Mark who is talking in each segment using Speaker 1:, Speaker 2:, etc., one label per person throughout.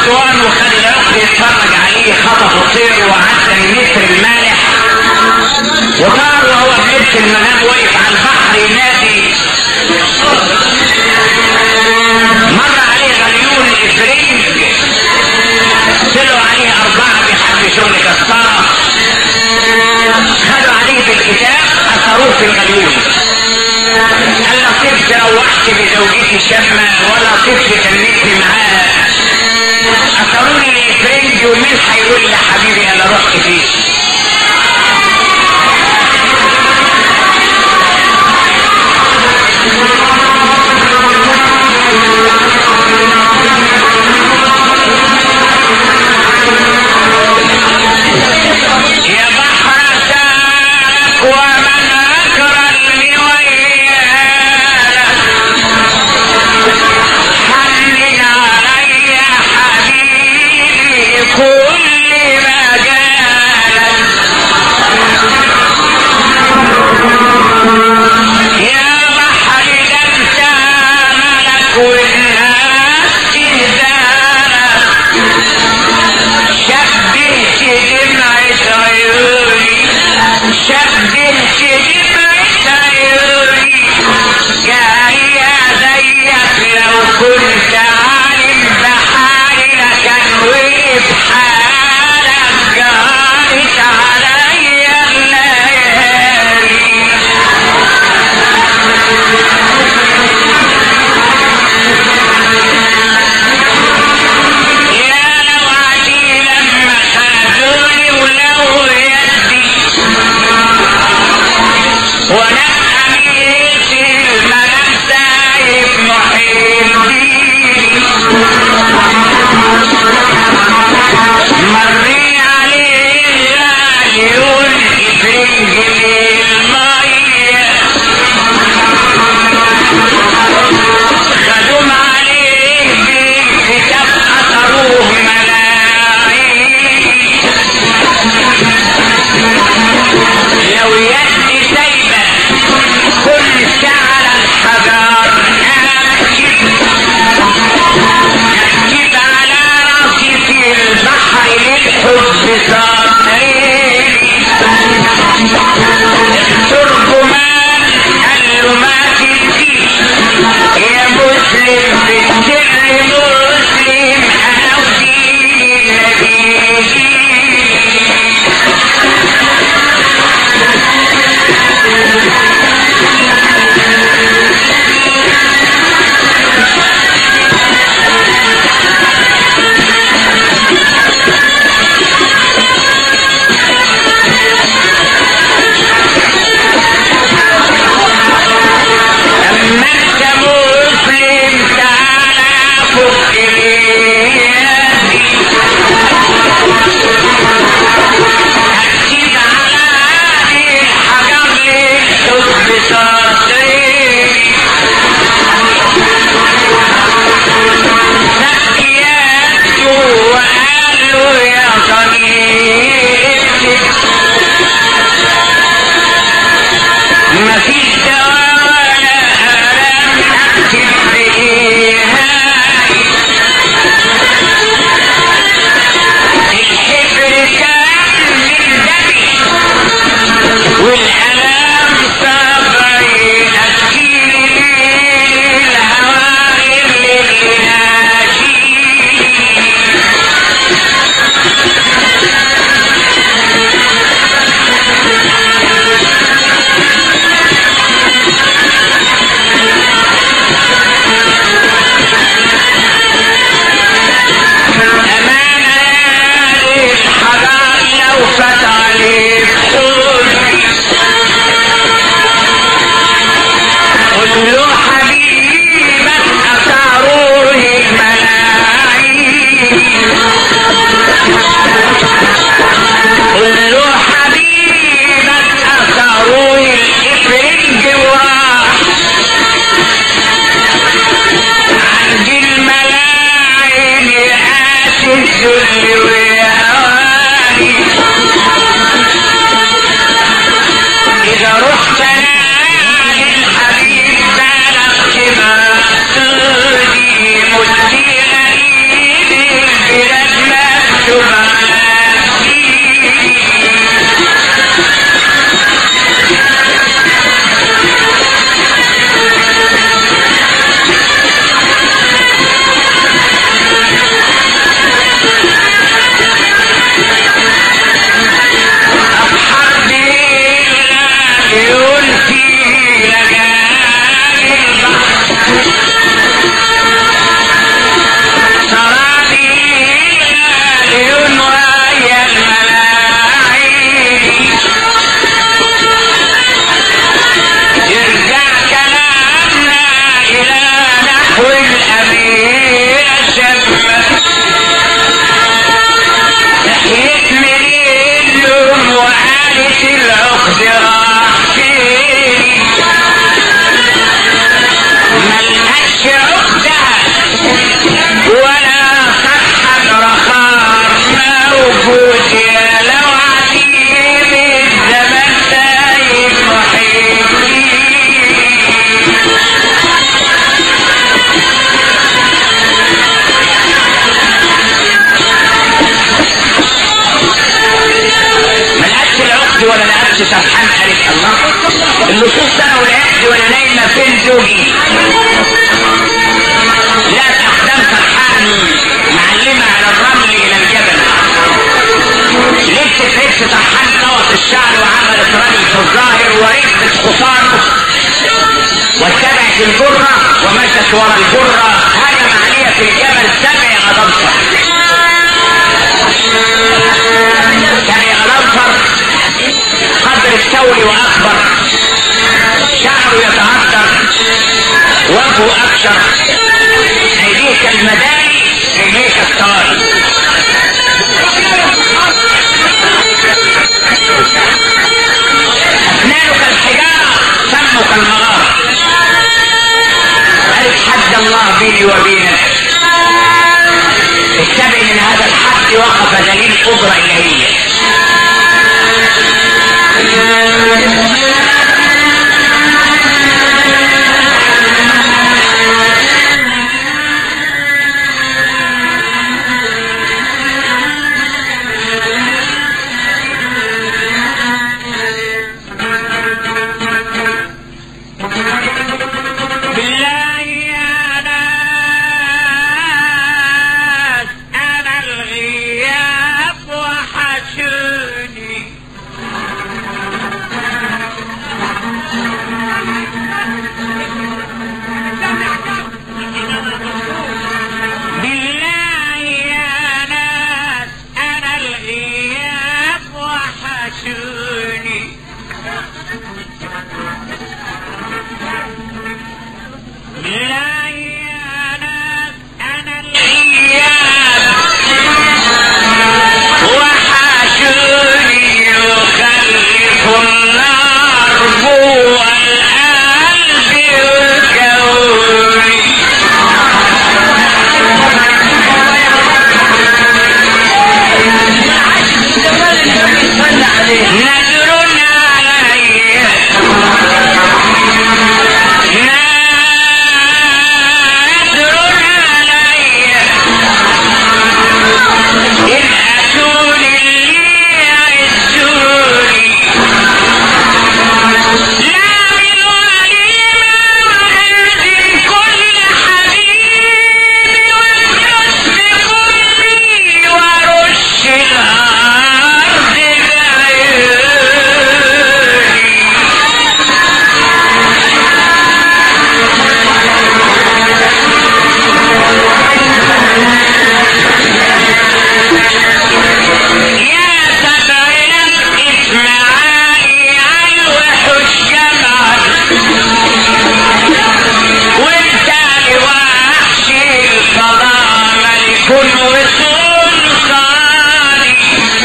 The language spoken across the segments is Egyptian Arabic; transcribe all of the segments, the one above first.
Speaker 1: الاسوان وخد العقد يتفرج عليه خطف الطير وعدى المتر المالح وطار وهو في لبس المنام واقف على البحر ينادي مر عليه غليون الافرنج طلعوا عليه اربعه بحب شغل كساره خدوا عليه بالكتاب اثروه في الغليون قال لطيف تروحت بزوجتي شمة ولا طفل تنيتني معاه اثروني الافرنج ومين هيقول لي حبيبي انا رحت فيه يا بحر ساك ومن أكرمني وياك حنن علي حبيبي كل ما جالك يا بحر ده انت ملك والناس تهدالك شبهت دمعة عيوني شبهت دمعة عيوني جارية زيك لو كنت عالم بحالي لكان وقف حالك جارت عليا الليالي يا لو عدي لما خدوني ولو يدي وانا اميت المنام سايب محبي مري عليه العيون افرنج المية خدوم عليه بالكتاب اثروه ملاعين لو يدي سيبة كل شعر الحجر أكتب أكتب على راسي في البحر للحب صابرين الترجمان قال له ما تبكي يا مسلم في السر مسلم انا وديني نبيي لما انت مسلم تعالى فك ايدي اكتب على هذه الحجر للحب صدري سكيته وقال له يا صديقي مفيش دواء ولا ألم أكتب فيها الحبر كان من دمي والألم صبري أسكيني الهوائر اللي ناشيني أمانة الحجر لو فات عليك قولي قل له حبيبك أثاره الملاعين قل له حبيبك أثاره الإفرنج وراح عند الملاعين يقاس الذل ويهواني إذا رحت أنا للحبيب بلغت مقصودي مدي إيدي النصوص انا ولعبت وانا نايمه فين زوجي لا اقدام سرحان معلمه على الرمل الى الجبل لبست لبس طرحان طوت الشعر وعملت رجل في الظاهر وركبت حصان واتبعت الجرة ومشت ورا الجرة هجم عليها في الجبل سبع غضنفر سبع غضنفر قدر الثور واكبر شعره يتهدر وجهه اكشر ايديه كالمداري رجليه كالطاري اسنانه كالحجاره فمه كالمغاره ألف حد الله بيني وبينك اتبع من هذا الحد وقف دليل قدرة إلهية
Speaker 2: بالله يا ناس انا الغياب وحشوني بالله يا ناس انا الغياب وحشوني بالله يا ناس انا الغياب
Speaker 1: وحشوني يخلف النار جوه القلب والكون نذر علي نذر علي إن أتوني اللي يعزوني لا من وليمة وأنزل كل حبيبي والجسم كلي وأرش الأرض بعيوني يا سبعنا اسمعاني عالوحش جمعا وانت لوحش الفضاء ملك وسلطاني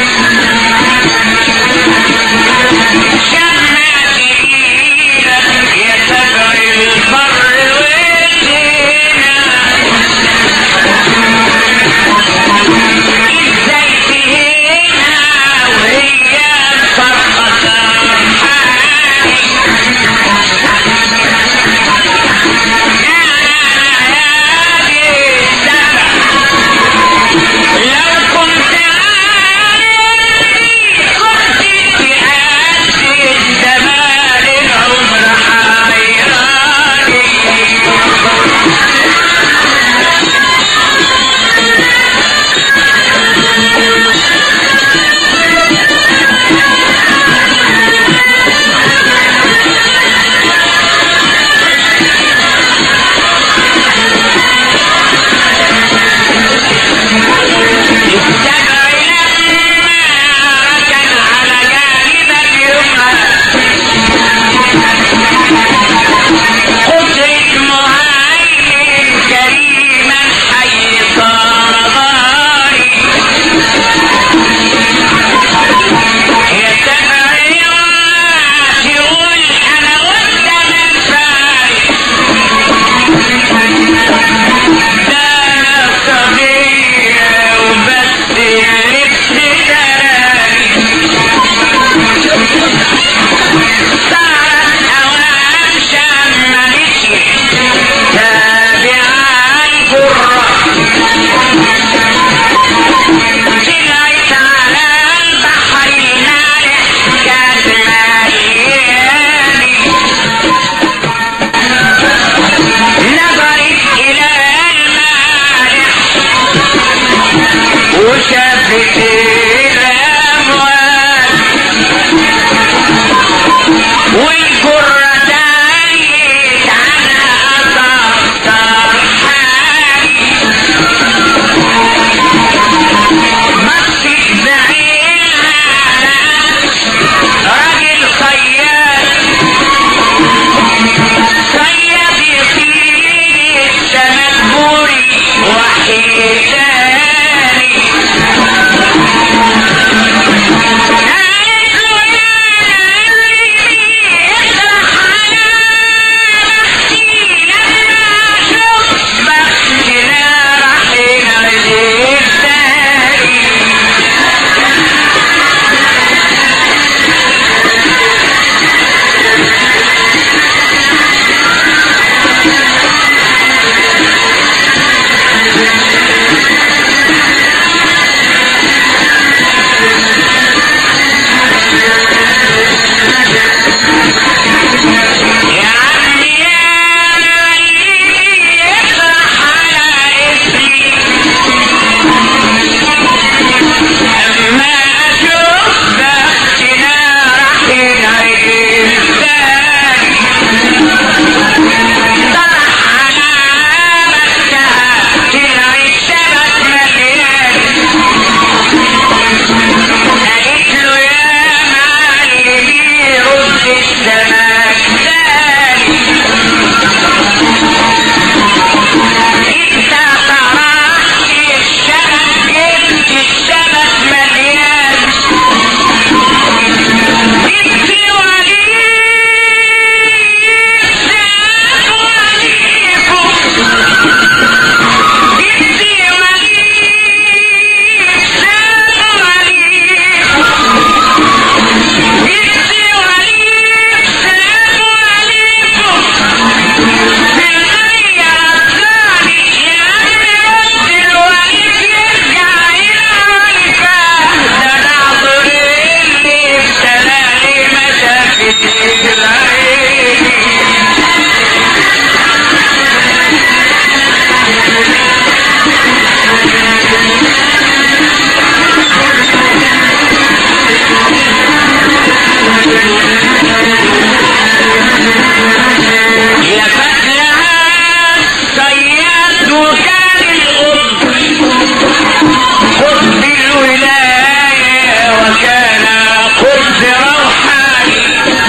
Speaker 1: شمعت ايدك يا سبع البر والزينة ازاي تهينها وهي مفرقة حالي الأموال والقرة دايت على أثر سرحان مصر بعينها راجل صياد صياد يطير السمك بوري وحيداني قالت له يا قلبي اطرح على بختي لما اشوف بختنا راح ينعزل تاني يا عمي يا معلمي اطرح على اسمي اما اشوف بختنا راح ينعدل ثاني طرح على بختها تلاقي السمك مليان قالت له يا معلمي رد السمك ثاني انت طرحت السمك جبت السمك مليان جبت وليد سلام عليكم جبت وليد سلام عليكم جبت وليد سلام عليكم بالغير الثاني يا عمي رد الوليد يرجع يعرفه ده ناظر اللي ابتلاني مشاكل العين يا فتلها صياد وكان الأم قطب الولاية وكان قطب روحاني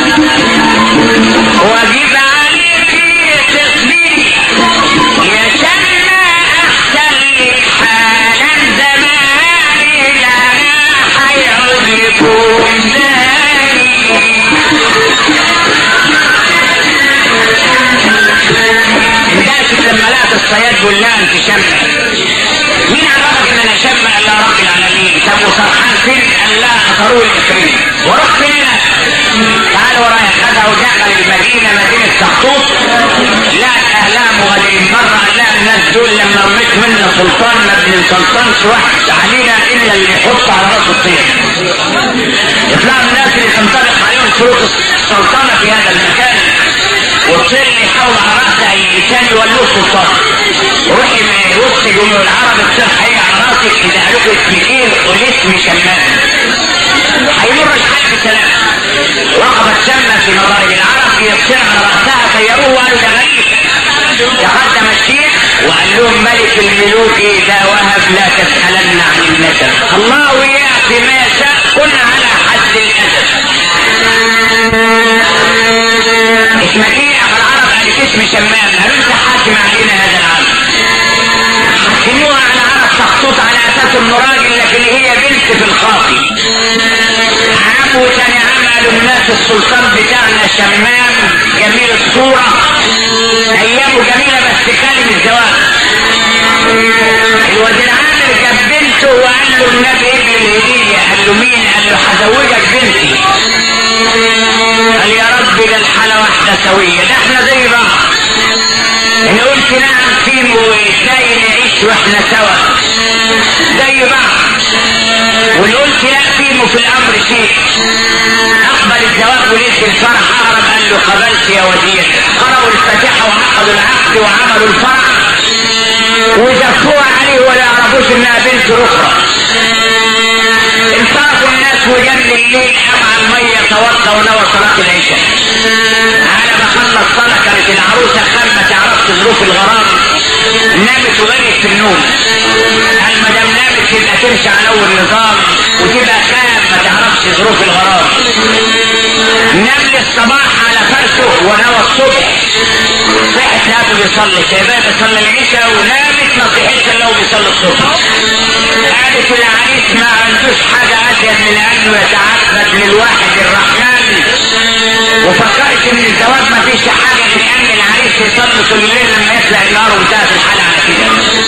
Speaker 1: واجب عليك تصبري يا شمة أحسن لي حالا زماني لا حيعود لكم ثاني اندهشت لما لقت الصياد جلان في شمة مين عرفك ان انا شمة الا رب العالمين طب وسرحان فين قال لا اثروه الكريم ورحت فين تعال ورايا خدها وجعنا للمدينة مدينة سحطوط لا اهلها مغادرين مرة قال لها الناس دول لما رميت منا سلطان ما بنسلطنش واحد علينا الا اللي يحط على راسه الطير يطلعوا الناس اللي تنطبق عليهم شروط السلطنة في هذا المكان والطير اللي يحاول على راسه الانسان يولوه سلطان روحي من وسط جمهور العرب الطير هيجي على راسك اذا قالوا الكثير والاسم شمام هيمر الحال بسلام وقفت شمة في مضارب العرب يصير على رأسها خيروه وقالوا ده غريب تقدم الشيخ وقال لهم ملك الملوك إذا وهب لا تسألن عن النسب الله يعطي ما يشاء كن على حد الأدب اسمك ايه يا العرب قالت اسم شمام قالوا انت حاكم علينا هذا العرب حكموها على عرب تخطوط على اساس انه راجل لكن هي بنت في الخاطي عمو تاني عام قالوا الناس السلطان بتاعنا شمام جميل الصورة ايامه جميلة بس كلم الزواج الوزير عامر جاب بنته وقال له النبي ابن الهدية قال له مين قال له هزوجك بنتي قال يا رب ده الحالة واحدة سوية ده احنا زي بعض ان قلت نعم فين وازاي نعيش واحنا سوا زي بعض وان قلت لا فيمو في الامر شيء اقبل الزواج وليس الفرح اهرب قال له قبلت يا وزير قرأوا الفاتحة وعقدوا العقد وعملوا الفرح وزفوها عليه ولا يعرفوش انها بنت اخرى الصلاة ونوى صلاة العشاء على ما خلص الصلاة كانت العروسة خال ما تعرفش ظروف الغرام نامت وغرقت في النوم قال ما دام نامت يبقى تمشي على اول نظام وتبقى خام ما تعرفش ظروف الغرام نام للصباح على فرشه ونوى الصبح صحت لقته بيصلي شايفاه بيصلي العشاء ونامت ما صحتش الا هو بيصلي الصبح قالت العريس ما عندوش حاجة أزيد من أنه يتعبد للواحد الرحمن وفكرت إن الزواج ما فيش حاجة غير أن العريس يصلي طول الليل لما يطلع النار وانتهت الحالة على كده.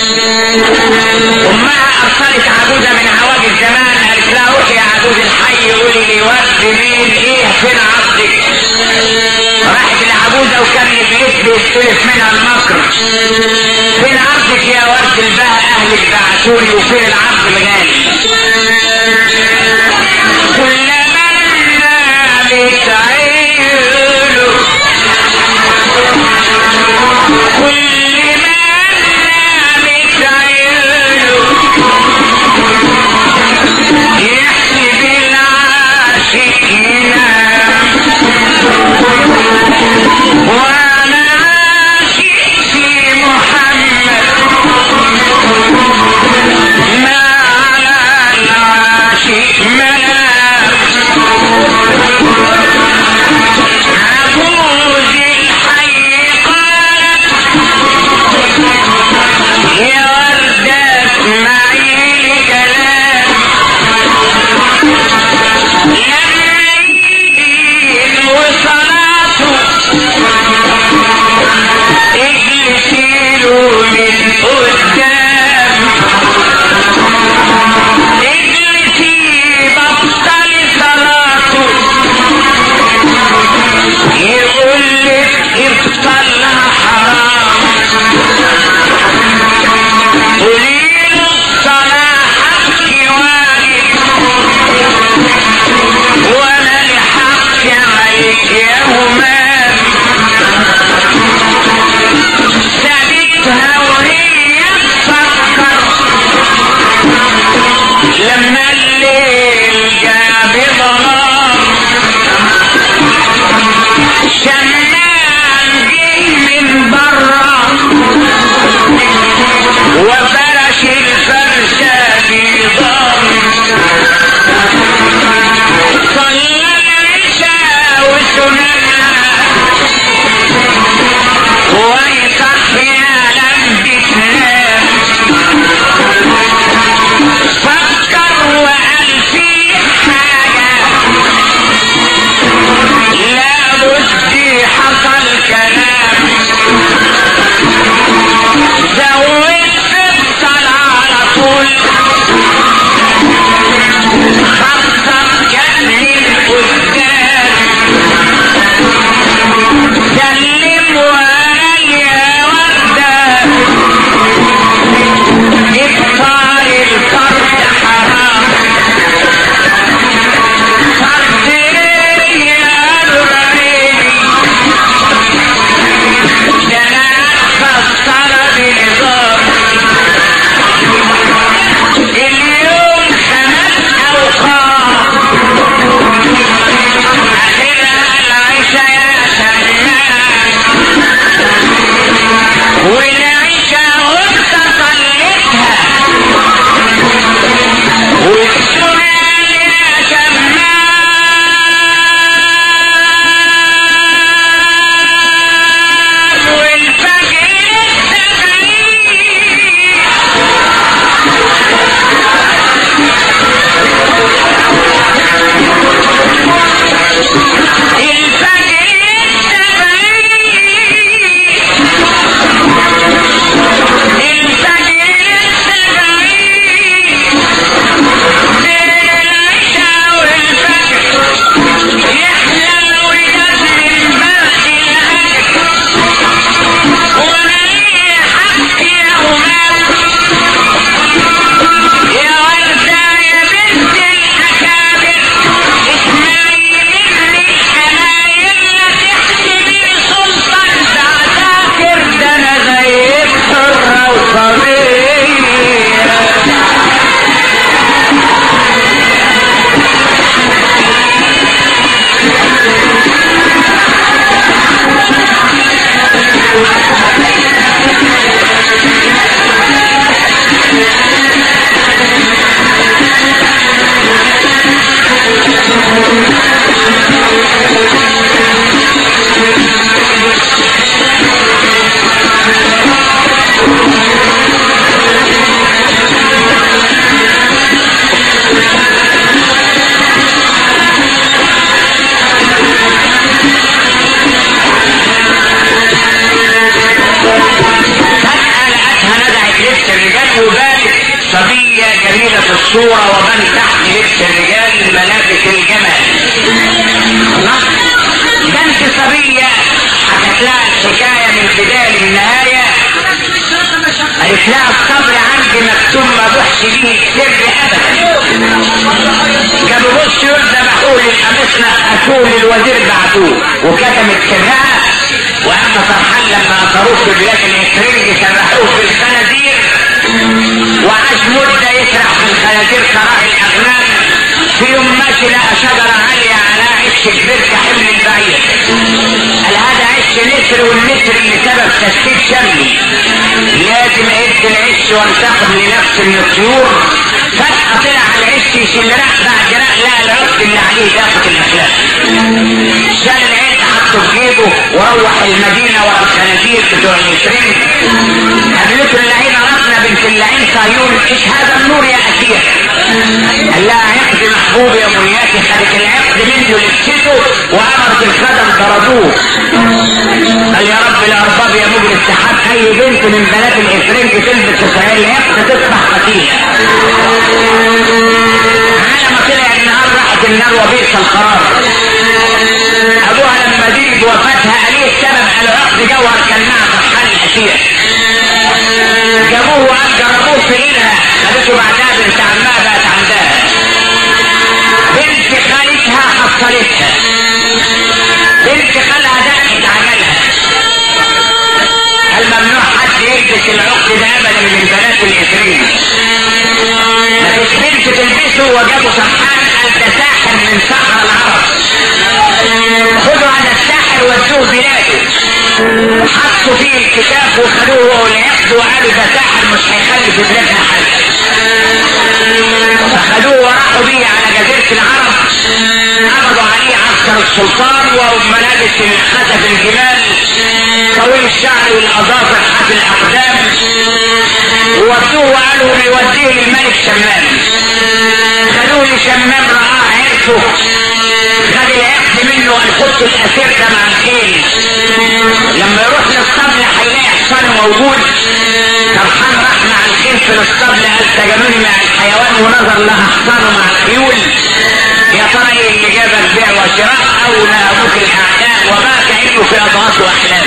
Speaker 1: أمها أرسلت عجوزة من عواجز زمان قالت لها روحي يا عجوز الحي قولي لي ورد مين إيه فين عرضك؟ راحت العجوزة وكان البيت بيستلف منها المكر. فين عرضك يا ورد البهى أهلك بعتولي وفين العرض الغالي؟ كلما نامت عينه كل ما نامت عينه يحسب العاشق ينام وانا عاشق في محمد ما على العاشق منام عجوز الحي قالت يا وردة اسمعي لي كلام لما يجي وصلاته اجلسي له من قدام اجلسي بطل صلاته يقول لك افطرنا حرام قولي له الصلاة حقي واجب وانا لحقي عليك يوما سابتها وهي تفكر لما الليل جاء بظلام شمام جه من برا وفرش الفرشة بضم صلى العشاء وسننها ويصحي لم بتنام فكر سرية جميلة الصورة ومن تحت لبس الرجال ملابس الجمال الله بنت صبية حكت لها الحكاية من بداية للنهاية قالت لها الصبر عندي مكتوب ما بحش ليه السر ابدا جابوا بص يرزى محول القميصنا اكول الوزير بعتوه وكتمت سرها واما فرحان لما اثروه في بلاد الاسرائيلي سرحوه في الخنازير وعاش مدة يسرح في الخنازير كراء الاغنام في يوم ماشي لقى شجرة عالية على عش البركة حمل البعير قال هذا عش نسر والنسر اللي سبب تسكيت شملي لازم اهد العش وانتقم لنفسي من الطيور فجأة طلع على العش يشيل رق بعد رق لقى العقد اللي عليه دافة المخلاف شال العش حطه في جيبه وروح المدينة ورا الخنازير بتوع العشرين قابلته اللعينة ربنا بنت اللعين صهيون ايش هذا النور يا أسير قال لها عقد محبوب يا منياتي خدت العقد منه لبسته وامر بالخدم ضربوه قال يا رب الارباب يا مجري السحاب اي بنت من بنات الافرنج تلبس اسرائيل العقد تصبح قتيله على ما طلع النهار راحت النار وبئس القرار ابوها لما دي وفاتها عليه السبب العقد جوهر كان معها فرحان الاسير جابوه وقال جربوه في ايدها خدته بعدها بنت عمها بقت عندها بنت خالتها حصلتها بنت خالها دقت عملها هل ممنوع حد يلبس العقد ده ابدا من بنات الاسرين مفيش بنت تلبسه وجابوا سرحان قال ده ساحر من سحر العرب خدوا على الساحر ودوه بلاده حطوا فيه الكتاب وخدوه والعقد وقالوا ده ساحر مش هيخلي في بلادنا حاجه فخدوه وراحوا بيه على جزيرة العرب قبضوا عليه عسكر السلطان وملابس خسف الجمال طويل الشعر والاظافر حافي الاقدام وودوه وقالوا نوديه للملك شمام خدوه لشمام رآه عرفه خد العقد منه القدس الاسير ده مع الخيل لما يروح للصبل هيلاقي حصانه موجود فرحان راح مع الخيل في الاسطبل قال سجنوني مع الحيوان ونظر لها حصانه مع الخيول يا ترى ايه اللي جابك بيع وشراء او ناموك الاعداء وما كانه في اضغاث واحلام